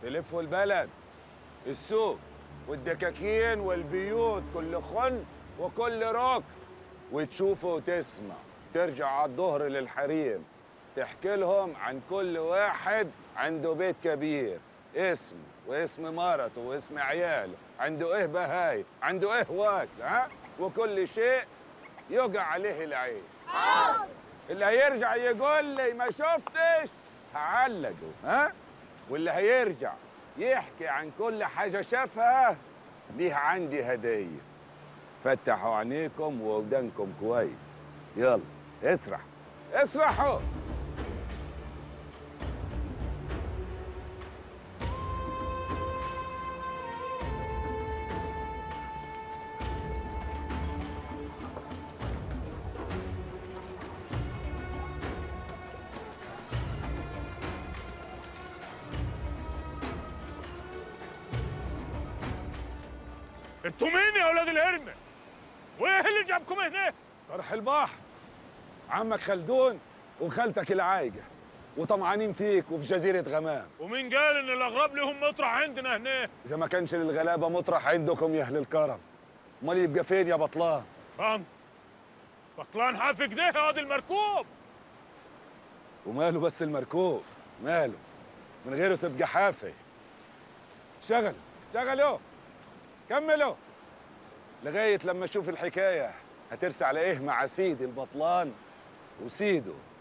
تلفوا البلد السوق والدكاكين والبيوت كل خن وكل ركن وتشوفوا وتسمع ترجع على الظهر للحريم تحكي لهم عن كل واحد عنده بيت كبير اسمه واسم مرته واسم عياله عنده ايه بهاي عنده ايه واكل ها وكل شيء يقع عليه العين اللي هيرجع يقول لي ما شفتش هعلقه ها واللي هيرجع يحكي عن كل حاجة شافها ليه عندي هدية فتحوا عينيكم وودانكم كويس يلا اسرح اسرحوا انتوا مين يا اولاد الهرمه؟ وايه اللي جابكم هنا؟ طرح البحر عمك خلدون وخالتك العايجة وطمعانين فيك وفي جزيرة غمام ومين قال ان الاغراب لهم مطرح عندنا هنا؟ إذا ما كانش للغلابة مطرح عندكم يا أهل الكرم أمال يبقى فين يا بطلان فهم؟ بطلان حافي كده هذا المركوب وماله بس المركوب ماله من غيره تبقى حافي شغل شغلوا كملوا لغاية لما أشوف الحكاية هترسى على إيه مع سيدي البطلان وسيده